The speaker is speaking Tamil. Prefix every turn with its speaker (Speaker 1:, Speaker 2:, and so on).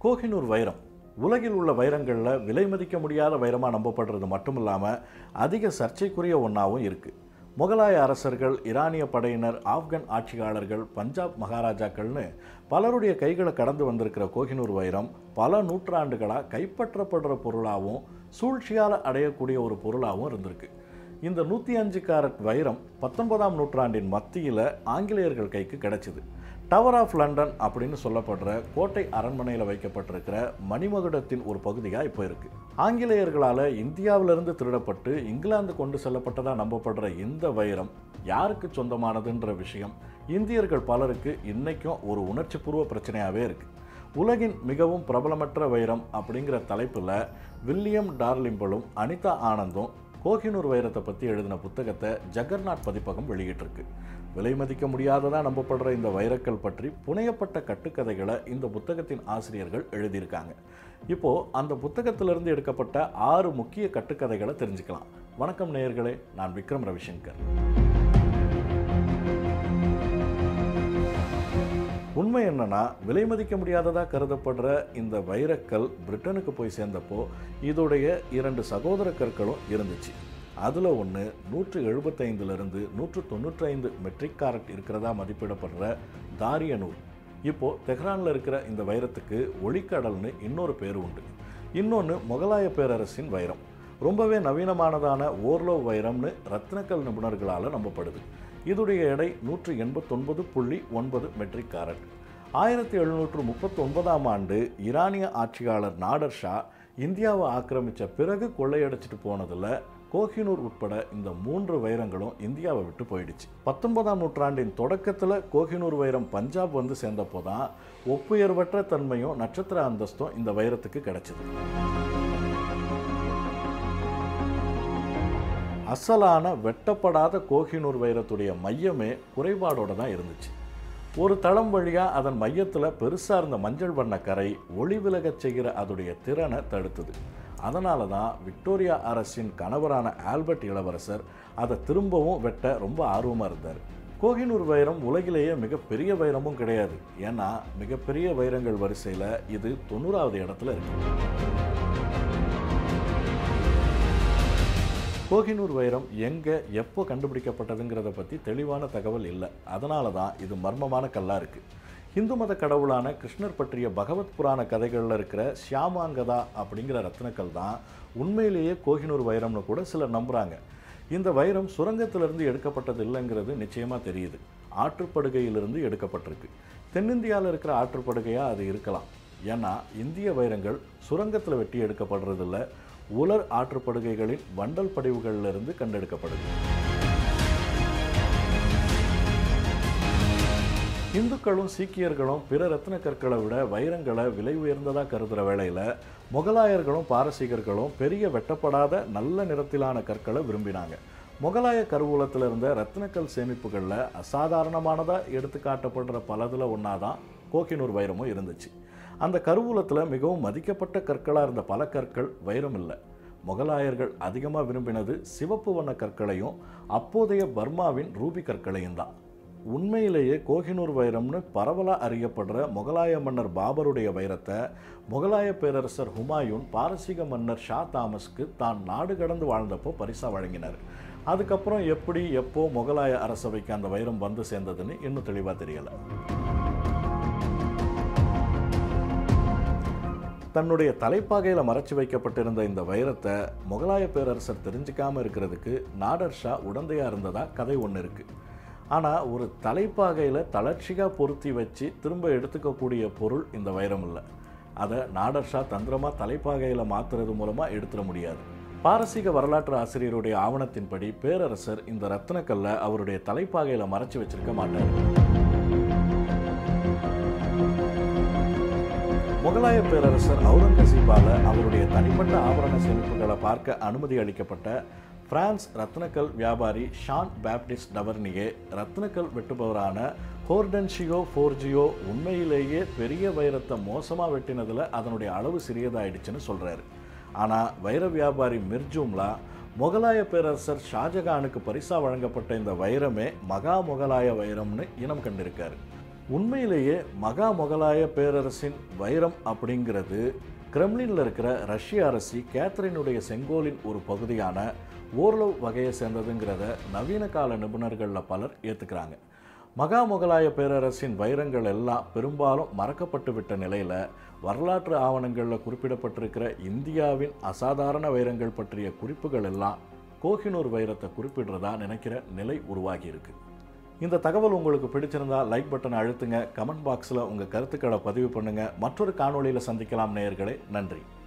Speaker 1: கோஹினூர் வைரம் உலகில் உள்ள வைரங்களில் விலை மதிக்க முடியாத வைரமாக நம்பப்படுறது மட்டும் இல்லாமல் அதிக சர்ச்சைக்குரிய ஒன்றாவும் இருக்குது முகலாய அரசர்கள் ஈரானிய படையினர் ஆப்கன் ஆட்சியாளர்கள் பஞ்சாப் மகாராஜாக்கள்னு பலருடைய கைகளை கடந்து வந்திருக்கிற கோஹினூர் வைரம் பல நூற்றாண்டுகளாக கைப்பற்றப்படுற பொருளாகவும் சூழ்ச்சியால் அடையக்கூடிய ஒரு பொருளாகவும் இருந்திருக்கு இந்த நூற்றி அஞ்சு கேரட் வைரம் பத்தொன்பதாம் நூற்றாண்டின் மத்தியில் ஆங்கிலேயர்கள் கைக்கு கிடைச்சிது டவர் ஆஃப் லண்டன் அப்படின்னு சொல்லப்படுற கோட்டை அரண்மனையில் வைக்கப்பட்டிருக்கிற மணிமகுடத்தின் ஒரு பகுதியாக இப்போ இருக்கு ஆங்கிலேயர்களால் இந்தியாவிலிருந்து திருடப்பட்டு இங்கிலாந்து கொண்டு செல்லப்பட்டதாக நம்பப்படுற இந்த வைரம் யாருக்கு சொந்தமானதுன்ற விஷயம் இந்தியர்கள் பலருக்கு இன்னைக்கும் ஒரு உணர்ச்சிபூர்வ பிரச்சனையாகவே இருக்கு உலகின் மிகவும் பிரபலமற்ற வைரம் அப்படிங்கிற தலைப்பில் வில்லியம் டார்லிம்பலும் அனிதா ஆனந்தும் கோஹினூர் வைரத்தை பற்றி எழுதின புத்தகத்தை ஜகர்நாத் பதிப்பகம் வெளியிட்டிருக்கு விலை மதிக்க முடியாததா நம்பப்படுற இந்த வைரக்கல் பற்றி புனையப்பட்ட கட்டுக்கதைகளை இந்த புத்தகத்தின் ஆசிரியர்கள் எழுதியிருக்காங்க இப்போ அந்த புத்தகத்திலிருந்து எடுக்கப்பட்ட ஆறு முக்கிய கட்டுக்கதைகளை தெரிஞ்சுக்கலாம் வணக்கம் நேயர்களே நான் விக்ரம் ரவிசங்கர் உண்மை என்னன்னா விலை மதிக்க முடியாததா கருதப்படுற இந்த வைரக்கல் பிரிட்டனுக்கு போய் சேர்ந்தப்போ இதோடைய இரண்டு சகோதர கற்களும் இருந்துச்சு அதில் ஒன்று நூற்று எழுபத்தைந்துலேருந்து நூற்று தொண்ணூற்றைந்து மெட்ரிக் காரட் இருக்கிறதா மதிப்பிடப்படுற தாரிய நூல் இப்போது தெஹ்ரானில் இருக்கிற இந்த வைரத்துக்கு ஒளிக்கடல்னு இன்னொரு பேர் உண்டு இன்னொன்று முகலாய பேரரசின் வைரம் ரொம்பவே நவீனமானதான ஓர்லோ வைரம்னு ரத்னக்கல் நிபுணர்களால் நம்பப்படுது இதுடைய எடை நூற்று எண்பத்தொன்பது புள்ளி ஒன்பது மெட்ரிக் காரட் ஆயிரத்தி எழுநூற்று முப்பத்தொன்பதாம் ஆண்டு ஈரானிய ஆட்சியாளர் நாடர் ஷா இந்தியாவை ஆக்கிரமித்த பிறகு கொள்ளையடிச்சிட்டு போனதில் கோஹினூர் உட்பட இந்த மூன்று வைரங்களும் இந்தியாவை விட்டு போயிடுச்சு பத்தொன்பதாம் நூற்றாண்டின் தொடக்கத்தில் கோஹினூர் வைரம் பஞ்சாப் வந்து சேர்ந்தப்போ தான் ஒப்புயர்வற்ற தன்மையும் நட்சத்திர அந்தஸ்தும் இந்த வைரத்துக்கு கிடைச்சிது அசலான வெட்டப்படாத கோஹினூர் வைரத்துடைய மையமே குறைபாடோட தான் இருந்துச்சு ஒரு தளம் வழியாக அதன் மையத்தில் பெருசாக இருந்த மஞ்சள் வண்ண கரை ஒளி விலகச் செய்கிற அதோடைய திறனை தடுத்தது அதனால தான் விக்டோரியா அரசின் கணவரான ஆல்பர்ட் இளவரசர் அதை திரும்பவும் வெட்ட ரொம்ப ஆர்வமாக இருந்தார் கோஹினூர் வைரம் உலகிலேயே மிகப்பெரிய வைரமும் கிடையாது ஏன்னா மிகப்பெரிய வைரங்கள் வரிசையில் இது தொண்ணூறாவது இடத்துல இருக்கு கோஹினூர் வைரம் எங்கே எப்போ கண்டுபிடிக்கப்பட்டதுங்கிறத பற்றி தெளிவான தகவல் இல்லை அதனால தான் இது மர்மமான கல்லாக இருக்குது இந்து மத கடவுளான கிருஷ்ணர் பற்றிய பகவத் புராண கதைகளில் இருக்கிற ஷியாமாங்கதா அப்படிங்கிற ரத்னக்கல் தான் உண்மையிலேயே கோஹினூர் வைரம்னு கூட சிலர் நம்புகிறாங்க இந்த வைரம் சுரங்கத்திலிருந்து எடுக்கப்பட்டது இல்லைங்கிறது நிச்சயமாக தெரியுது ஆற்றுப்படுகையிலிருந்து எடுக்கப்பட்டிருக்கு தென்னிந்தியாவில் இருக்கிற ஆற்றுப்படுகையாக அது இருக்கலாம் ஏன்னா இந்திய வைரங்கள் சுரங்கத்தில் வெட்டி எடுக்கப்படுறதில்ல உலர் ஆற்றுப்படுகைகளின் வண்டல் படிவுகளிலிருந்து கண்டெடுக்கப்படுது இந்துக்களும் சீக்கியர்களும் பிற ரத்ன கற்களை விட வைரங்களை விலை உயர்ந்ததாக கருதுகிற வேளையில் முகலாயர்களும் பாரசீகர்களும் பெரிய வெட்டப்படாத நல்ல நிறத்திலான கற்களை விரும்பினாங்க முகலாய கருவூலத்தில் இருந்த ரத்னக்கல் சேமிப்புகளில் அசாதாரணமானதாக எடுத்து காட்டப்படுற பலதில் ஒன்றா தான் கோகினூர் வைரமும் இருந்துச்சு அந்த கருவூலத்தில் மிகவும் மதிக்கப்பட்ட கற்களாக இருந்த பல கற்கள் வைரம் இல்லை முகலாயர்கள் அதிகமாக விரும்பினது சிவப்பு வண்ண கற்களையும் அப்போதைய பர்மாவின் ரூபி கற்களையும் தான் உண்மையிலேயே கோஹினூர் வைரம்னு பரவலாக அறியப்படுற முகலாய மன்னர் பாபருடைய வைரத்தை முகலாய பேரரசர் ஹுமாயூன் பாரசீக மன்னர் ஷா தாமஸ்க்கு தான் நாடு கடந்து வாழ்ந்தப்போ பரிசாக வழங்கினார் அதுக்கப்புறம் எப்படி எப்போ முகலாய அரசவைக்கு அந்த வைரம் வந்து சேர்ந்ததுன்னு இன்னும் தெளிவாக தெரியலை தன்னுடைய தலைப்பாகையில் மறைச்சு வைக்கப்பட்டிருந்த இந்த வைரத்தை முகலாய பேரரசர் தெரிஞ்சுக்காம இருக்கிறதுக்கு நாடர் ஷா உடந்தையாக இருந்ததா கதை ஒன்று இருக்குது ஆனால் ஒரு தலைப்பாகையில் தளர்ச்சியாக பொருத்தி வச்சு திரும்ப எடுத்துக்கக்கூடிய பொருள் இந்த வைரம் இல்லை அதை நாடர் ஷா தந்திரமாக தலைப்பாகையில் மாற்றுறது மூலமாக எடுத்துட முடியாது பாரசீக வரலாற்று ஆசிரியருடைய ஆவணத்தின்படி பேரரசர் இந்த ரத்னக்கல்லை அவருடைய தலைப்பாகையில் மறைச்சு வச்சிருக்க மாட்டார் முகலாய பேரரசர் அவுரங்கசீப்பால் அவருடைய தனிப்பட்ட ஆபரண சேமிப்புகளை பார்க்க அனுமதி அளிக்கப்பட்ட பிரான்ஸ் ரத்னக்கல் வியாபாரி ஷான் பேப்டிஸ்ட் டவர்னியே ரத்னக்கல் வெட்டுபவரான ஹோர்டன்ஷியோ ஃபோர்ஜியோ உண்மையிலேயே பெரிய வைரத்தை மோசமாக வெட்டினதில் அதனுடைய அளவு சிறியதாயிடுச்சுன்னு சொல்கிறாரு ஆனால் வைர வியாபாரி மிர்ஜூம்லா முகலாய பேரரசர் ஷாஜகானுக்கு பரிசா வழங்கப்பட்ட இந்த வைரமே மகா முகலாய வைரம்னு இனம் கண்டிருக்காரு உண்மையிலேயே மகா முகலாய பேரரசின் வைரம் அப்படிங்கிறது கிரெம்லினில் இருக்கிற ரஷ்ய அரசி கேத்ரினுடைய செங்கோலின் ஒரு பகுதியான ஓர்லவ் வகையை சேர்ந்ததுங்கிறத நவீன கால நிபுணர்களில் பலர் ஏற்றுக்கிறாங்க மகா முகலாய பேரரசின் வைரங்கள் எல்லாம் பெரும்பாலும் மறக்கப்பட்டு விட்ட நிலையில் வரலாற்று ஆவணங்களில் குறிப்பிடப்பட்டிருக்கிற இந்தியாவின் அசாதாரண வைரங்கள் பற்றிய குறிப்புகள் எல்லாம் கோஹினூர் வைரத்தை குறிப்பிடுறதா நினைக்கிற நிலை உருவாகி இருக்கு இந்த தகவல் உங்களுக்கு பிடிச்சிருந்தா லைக் பட்டனை அழுத்துங்க கமெண்ட் பாக்ஸில் உங்கள் கருத்துக்களை பதிவு பண்ணுங்கள் மற்றொரு காணொளியில் சந்திக்கலாம் நேயர்களே நன்றி